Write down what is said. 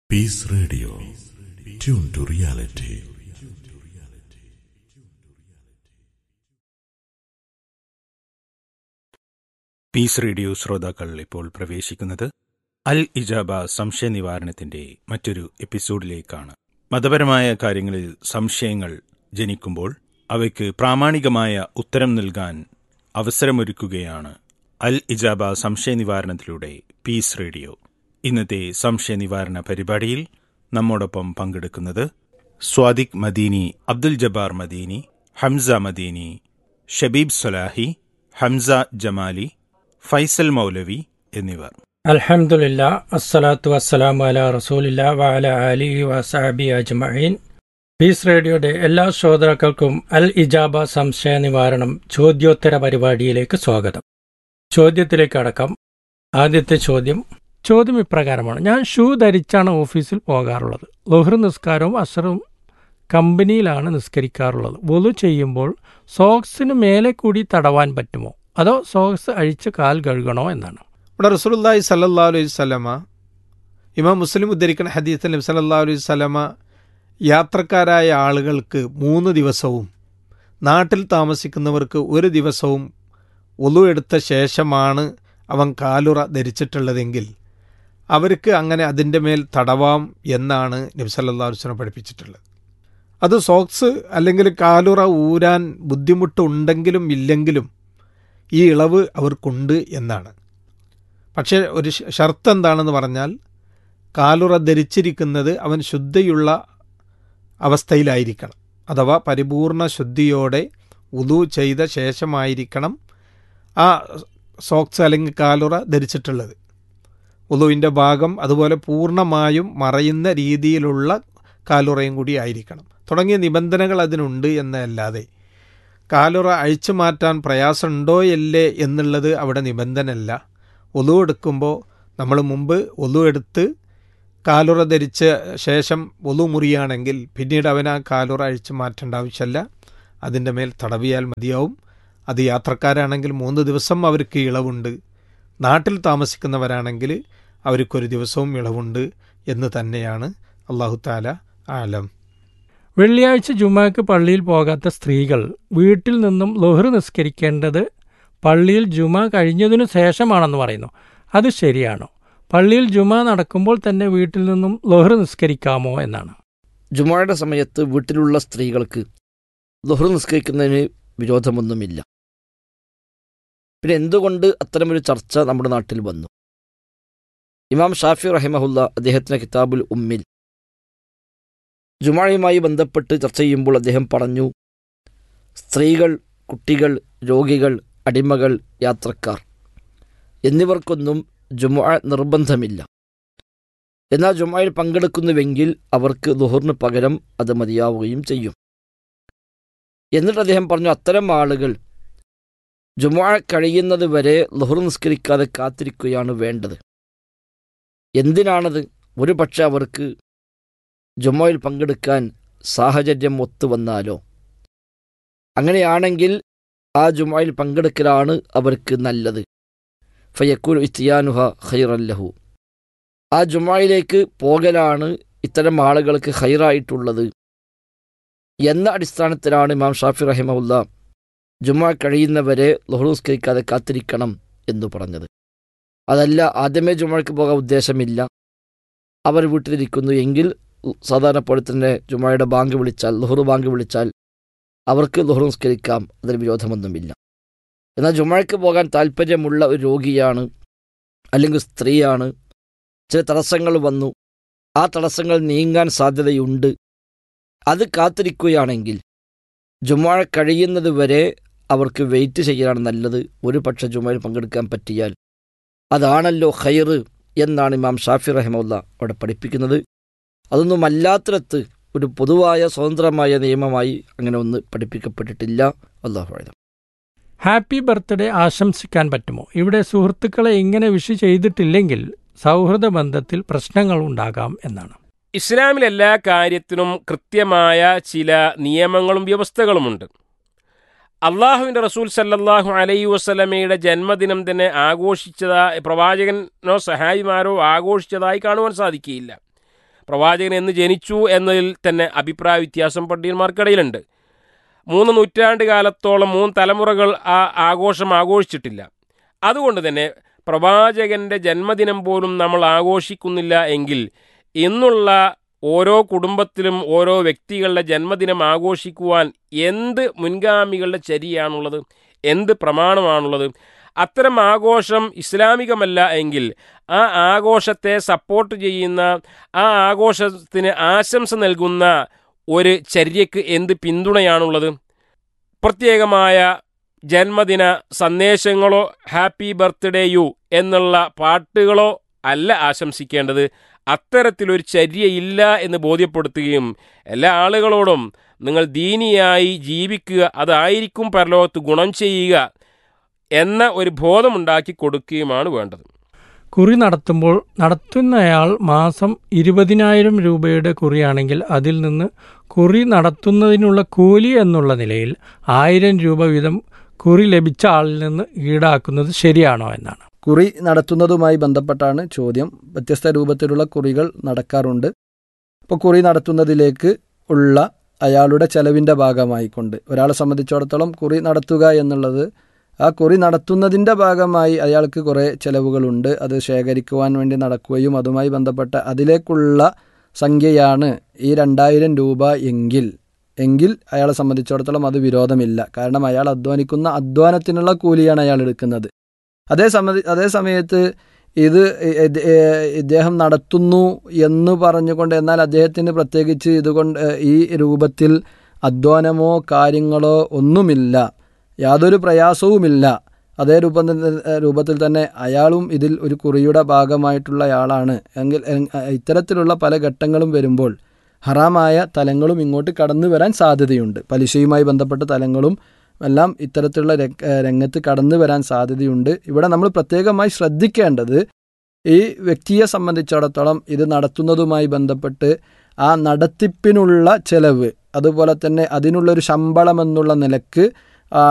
Peace Radio. Tune to reality. Peace radio ശ്രോതാക്കൾ ഇപ്പോൾ പ്രവേശിക്കുന്നത് അൽ ഇജാബ സംശയ നിവാരണത്തിന്റെ മറ്റൊരു എപ്പിസോഡിലേക്കാണ് മതപരമായ കാര്യങ്ങളിൽ സംശയങ്ങൾ ജനിക്കുമ്പോൾ അവയ്ക്ക് പ്രാമാണികമായ ഉത്തരം നൽകാൻ അവസരമൊരുക്കുകയാണ് അൽ ഇജാബ സംശയ നിവാരണത്തിലൂടെ പീസ് റേഡിയോ ഇന്നത്തെ സംശയ നിവാരണ പരിപാടിയിൽ നമ്മോടൊപ്പം പങ്കെടുക്കുന്നത് സ്വാദിഖ് മദീനി അബ്ദുൽ ജബ്ബാർ മദീനി ഹംസ മദീനി ഷബീബ് സൊലാഹി ഹംസ ജമാലി ഫൈസൽ മൗലവി എന്നിവർ അൽഹംദുലില്ല അസ്സലാത്തു വസ്സലാമു അല റസൂലില്ല വഅല അലിഹി വസഹബി അജ്മഈൻ പീസ് റേഡിയോയുടെ എല്ലാ ശ്രോതാക്കൾക്കും അൽ ഇജാബ സംശയ നിവാരണം ചോദ്യോത്തര പരിപാടിയിലേക്ക് സ്വാഗതം ചോദ്യത്തിലേക്ക് അടക്കം ആദ്യത്തെ ചോദ്യം ചോദ്യം ഇപ്രകാരമാണ് ഞാൻ ഷൂ ധരിച്ചാണ് ഓഫീസിൽ പോകാറുള്ളത് ലൊഹർ നിസ്കാരവും അസറും കമ്പനിയിലാണ് നിസ്കരിക്കാറുള്ളത് വൊലു ചെയ്യുമ്പോൾ സോക്സിന് മേലെ കൂടി തടവാൻ പറ്റുമോ അതോ സോക്സ് അഴിച്ച് കാൽ കഴുകണോ എന്നാണ് ഇവിടെ റസൂലുള്ളാഹി സല്ലല്ലാഹു അലൈഹി സ്വലമ ഇമാം മുസ്ലിം ഉദ്ധരിക്കുന്ന ഹദീത്തിൽ നബി സല്ലല്ലാഹു അലൈഹി സ്വലമ യാത്രക്കാരായ ആളുകൾക്ക് മൂന്ന് ദിവസവും നാട്ടിൽ താമസിക്കുന്നവർക്ക് ഒരു ദിവസവും ഒലു എടുത്ത ശേഷമാണ് അവൻ കാലുറ ധരിച്ചിട്ടുള്ളതെങ്കിൽ അവർക്ക് അങ്ങനെ അതിൻ്റെ മേൽ തടവാം എന്നാണ് നബി സല്ലല്ലാഹു അലൈഹി വസല്ലം പഠിപ്പിച്ചിട്ടുള്ളത് അത് സോക്സ് അല്ലെങ്കിൽ കാലുറ ഊരാൻ ബുദ്ധിമുട്ടുണ്ടെങ്കിലും ഇല്ലെങ്കിലും ഈ ഇളവ് അവർക്കുണ്ട് എന്നാണ് പക്ഷേ ഒരു ഷ- ഷർത്ത് എന്താണെന്ന് പറഞ്ഞാൽ കാലുറ ധരിച്ചിരിക്കുന്നത് അവൻ ശുദ്ധിയുള്ള അവസ്ഥയിലായിരിക്കണം അഥവാ പരിപൂർണ ശുദ്ധിയോടെ ഉദു ചെയ്ത ശേഷമായിരിക്കണം ആ സോക്സ് അല്ലെങ്കിൽ കാലുറ ധരിച്ചിട്ടുള്ളത് ഉദുവിൻ്റെ ഭാഗം അതുപോലെ പൂർണ്ണമായും മറയുന്ന രീതിയിലുള്ള കാലുറയും കൂടി ആയിരിക്കണം തുടങ്ങിയ നിബന്ധനകൾ അതിനുണ്ട് എന്നല്ലാതെ കാലുറ അഴിച്ചു മാറ്റാൻ പ്രയാസമുണ്ടോ ഇല്ലേ എന്നുള്ളത് അവിടെ നിബന്ധനയല്ല ഒലു എടുക്കുമ്പോൾ നമ്മൾ മുമ്പ് ഒലു എടുത്ത് കാലുറ ധരിച്ച ശേഷം ഒലു മുറിയാണെങ്കിൽ പിന്നീട് അവൻ ആ കാലുറ അഴിച്ചു മാറ്റേണ്ട ആവശ്യമല്ല അതിൻ്റെ മേൽ തടവിയാൽ മതിയാവും അത് യാത്രക്കാരാണെങ്കിൽ മൂന്ന് ദിവസം അവർക്ക് ഇളവുണ്ട് നാട്ടിൽ താമസിക്കുന്നവരാണെങ്കിൽ അവർക്കൊരു ദിവസവും ഇളവുണ്ട് എന്ന് തന്നെയാണ് അള്ളാഹു താല ആലം വെള്ളിയാഴ്ച ജുമാക്ക് പള്ളിയിൽ പോകാത്ത സ്ത്രീകൾ വീട്ടിൽ നിന്നും ലൊഹർ നിസ്കരിക്കേണ്ടത് പള്ളിയിൽ ജുമ കഴിഞ്ഞതിനു ശേഷമാണെന്ന് പറയുന്നു അത് ശരിയാണോ പള്ളിയിൽ ജുമ നടക്കുമ്പോൾ തന്നെ വീട്ടിൽ നിന്നും ലൊഹർ നിസ്കരിക്കാമോ എന്നാണ് ജുമായുടെ സമയത്ത് വീട്ടിലുള്ള സ്ത്രീകൾക്ക് ദുഹർ നിസ്കരിക്കുന്നതിന് വിരോധമൊന്നുമില്ല പിന്നെ എന്തുകൊണ്ട് അത്തരമൊരു ചർച്ച നമ്മുടെ നാട്ടിൽ വന്നു ഇമാം ഷാഫി റഹിമഹുല്ല അദ്ദേഹത്തിൻ്റെ കിതാബുൽ ഉമ്മിൽ ജുമായുമായി ബന്ധപ്പെട്ട് ചർച്ച ചെയ്യുമ്പോൾ അദ്ദേഹം പറഞ്ഞു സ്ത്രീകൾ കുട്ടികൾ രോഗികൾ അടിമകൾ യാത്രക്കാർ എന്നിവർക്കൊന്നും ജുമുഅ നിർബന്ധമില്ല എന്നാൽ ജുമായിൽ പങ്കെടുക്കുന്നുവെങ്കിൽ അവർക്ക് ദുഹറിന് പകരം അത് മതിയാവുകയും ചെയ്യും എന്നിട്ട് അദ്ദേഹം പറഞ്ഞു അത്തരം ആളുകൾ ജുമുഅ കഴിയുന്നത് വരെ ലുഹർ നിസ്കരിക്കാതെ കാത്തിരിക്കുകയാണ് വേണ്ടത് എന്തിനാണത് ഒരു പക്ഷെ അവർക്ക് ജുമയിൽ പങ്കെടുക്കാൻ സാഹചര്യം ഒത്തുവന്നാലോ അങ്ങനെയാണെങ്കിൽ ആ ജുമയിൽ പങ്കെടുക്കലാണ് അവർക്ക് നല്ലത് ഫയക്കുൽ ഇത്തിയാനുഹ ഖൈറല്ലഹു ആ ജുമായിലേക്ക് പോകലാണ് ഇത്തരം ആളുകൾക്ക് ഖൈറായിട്ടുള്ളത് എന്ന അടിസ്ഥാനത്തിലാണ് ഇമാം ഷാഫി റഹിമഉല്ല ജുമാ കഴിയുന്നവരെ ലഹുസ്കരിക്കാതെ കാത്തിരിക്കണം എന്ന് പറഞ്ഞത് അതല്ല ആദ്യമേ ജുമാക്ക് പോകാൻ ഉദ്ദേശമില്ല അവർ വീട്ടിലിരിക്കുന്നു എങ്കിൽ സാധാരണ പോലെ തന്നെ ജുമായുടെ ബാങ്ക് വിളിച്ചാൽ ലഹുറു ബാങ്ക് വിളിച്ചാൽ അവർക്ക് ലഹുറു നിസ്കരിക്കാം അതിന് വിരോധമൊന്നുമില്ല എന്നാൽ ജുമാക്ക് പോകാൻ താല്പര്യമുള്ള ഒരു രോഗിയാണ് അല്ലെങ്കിൽ സ്ത്രീയാണ് ചില തടസ്സങ്ങൾ വന്നു ആ തടസ്സങ്ങൾ നീങ്ങാൻ സാധ്യതയുണ്ട് അത് കാത്തിരിക്കുകയാണെങ്കിൽ ജുമാഴ കഴിയുന്നത് വരെ അവർക്ക് വെയിറ്റ് ചെയ്യാനാണ് നല്ലത് ഒരു പക്ഷെ ജുമയിൽ പങ്കെടുക്കാൻ പറ്റിയാൽ അതാണല്ലോ ഖൈറ് എന്നാണ് ഇമാം ഷാഫി റഹമുല്ല അവിടെ പഠിപ്പിക്കുന്നത് അതൊന്നും അല്ലാത്തിടത്ത് ഒരു പൊതുവായ സ്വതന്ത്രമായ നിയമമായി അങ്ങനെ ഒന്ന് പഠിപ്പിക്കപ്പെട്ടിട്ടില്ല അള്ളാഹു അഴുതം ഹാപ്പി ബർത്ത്ഡേ ആശംസിക്കാൻ പറ്റുമോ ഇവിടെ സുഹൃത്തുക്കളെ ഇങ്ങനെ വിഷ് ചെയ്തിട്ടില്ലെങ്കിൽ സൗഹൃദ ബന്ധത്തിൽ പ്രശ്നങ്ങൾ ഉണ്ടാകാം എന്നാണ് ഇസ്ലാമിൽ എല്ലാ കാര്യത്തിനും കൃത്യമായ ചില നിയമങ്ങളും വ്യവസ്ഥകളുമുണ്ട് അള്ളാഹുവിൻ്റെ റസൂൽ സല്ലല്ലാഹു അലൈ വസ്ലമയുടെ ജന്മദിനം തന്നെ ആഘോഷിച്ചതായി പ്രവാചകനോ സഹായിമാരോ ആഘോഷിച്ചതായി കാണുവാൻ സാധിക്കുകയില്ല പ്രവാചകൻ എന്ന് ജനിച്ചു എന്നതിൽ തന്നെ അഭിപ്രായ വ്യത്യാസം പണ്ഡിതന്മാർക്കിടയിലുണ്ട് മൂന്ന് നൂറ്റാണ്ട് കാലത്തോളം മൂന്ന് തലമുറകൾ ആ ആഘോഷം ആഘോഷിച്ചിട്ടില്ല അതുകൊണ്ട് തന്നെ പ്രവാചകന്റെ ജന്മദിനം പോലും നമ്മൾ ആഘോഷിക്കുന്നില്ല എങ്കിൽ ഇന്നുള്ള ഓരോ കുടുംബത്തിലും ഓരോ വ്യക്തികളുടെ ജന്മദിനം ആഘോഷിക്കുവാൻ എന്ത് മുൻഗാമികളുടെ ചര്യയാണുള്ളത് എന്ത് പ്രമാണമാണുള്ളത് അത്തരം ആഘോഷം ഇസ്ലാമികമല്ല എങ്കിൽ ആ ആഘോഷത്തെ സപ്പോർട്ട് ചെയ്യുന്ന ആ ആഘോഷത്തിന് ആശംസ നൽകുന്ന ഒരു ചര്യക്ക് എന്ത് പിന്തുണയാണുള്ളത് പ്രത്യേകമായ ജന്മദിന സന്ദേശങ്ങളോ ഹാപ്പി ബർത്ത്ഡേ യു എന്നുള്ള പാട്ടുകളോ അല്ല ആശംസിക്കേണ്ടത് അത്തരത്തിലൊരു ചര്യയില്ല എന്ന് ബോധ്യപ്പെടുത്തുകയും എല്ലാ ആളുകളോടും നിങ്ങൾ ദീനിയായി ജീവിക്കുക അതായിരിക്കും പരലോകത്ത് ഗുണം ചെയ്യുക എന്ന ഒരു ബോധമുണ്ടാക്കി കൊടുക്കുകയുമാണ് വേണ്ടത് കുറി നടത്തുമ്പോൾ നടത്തുന്നയാൾ മാസം ഇരുപതിനായിരം രൂപയുടെ കുറിയാണെങ്കിൽ അതിൽ നിന്ന് കുറി നടത്തുന്നതിനുള്ള കൂലി എന്നുള്ള നിലയിൽ ആയിരം രൂപ വീതം കുറി ലഭിച്ച ആളിൽ നിന്ന് ഈടാക്കുന്നത് ശരിയാണോ എന്നാണ് കുറി നടത്തുന്നതുമായി ബന്ധപ്പെട്ടാണ് ചോദ്യം വ്യത്യസ്ത രൂപത്തിലുള്ള കുറികൾ നടക്കാറുണ്ട് അപ്പോൾ കുറി നടത്തുന്നതിലേക്ക് ഉള്ള അയാളുടെ ചെലവിൻ്റെ ഭാഗമായിക്കൊണ്ട് ഒരാളെ സംബന്ധിച്ചിടത്തോളം കുറി നടത്തുക എന്നുള്ളത് ആ കുറി നടത്തുന്നതിൻ്റെ ഭാഗമായി അയാൾക്ക് കുറേ ചെലവുകളുണ്ട് അത് ശേഖരിക്കുവാൻ വേണ്ടി നടക്കുകയും അതുമായി ബന്ധപ്പെട്ട അതിലേക്കുള്ള സംഖ്യയാണ് ഈ രണ്ടായിരം രൂപ എങ്കിൽ എങ്കിൽ അയാളെ സംബന്ധിച്ചിടത്തോളം അത് വിരോധമില്ല കാരണം അയാൾ അധ്വാനിക്കുന്ന അധ്വാനത്തിനുള്ള കൂലിയാണ് അയാൾ എടുക്കുന്നത് അതേ സമയ അതേ സമയത്ത് ഇത് ഇത് ഇദ്ദേഹം നടത്തുന്നു എന്ന് പറഞ്ഞുകൊണ്ട് എന്നാൽ അദ്ദേഹത്തിന് പ്രത്യേകിച്ച് ഇതുകൊണ്ട് ഈ രൂപത്തിൽ അധ്വാനമോ കാര്യങ്ങളോ ഒന്നുമില്ല യാതൊരു പ്രയാസവുമില്ല അതേ രൂപം രൂപത്തിൽ തന്നെ അയാളും ഇതിൽ ഒരു കുറിയുടെ ഭാഗമായിട്ടുള്ള ആളാണ് എങ്കിൽ ഇത്തരത്തിലുള്ള പല ഘട്ടങ്ങളും വരുമ്പോൾ ഹറാമായ തലങ്ങളും ഇങ്ങോട്ട് കടന്നു വരാൻ സാധ്യതയുണ്ട് പലിശയുമായി ബന്ധപ്പെട്ട തലങ്ങളും എല്ലാം ഇത്തരത്തിലുള്ള രംഗത്ത് കടന്നു വരാൻ സാധ്യതയുണ്ട് ഇവിടെ നമ്മൾ പ്രത്യേകമായി ശ്രദ്ധിക്കേണ്ടത് ഈ വ്യക്തിയെ സംബന്ധിച്ചിടത്തോളം ഇത് നടത്തുന്നതുമായി ബന്ധപ്പെട്ട് ആ നടത്തിപ്പിനുള്ള ചെലവ് അതുപോലെ തന്നെ അതിനുള്ളൊരു ശമ്പളം എന്നുള്ള നിലക്ക്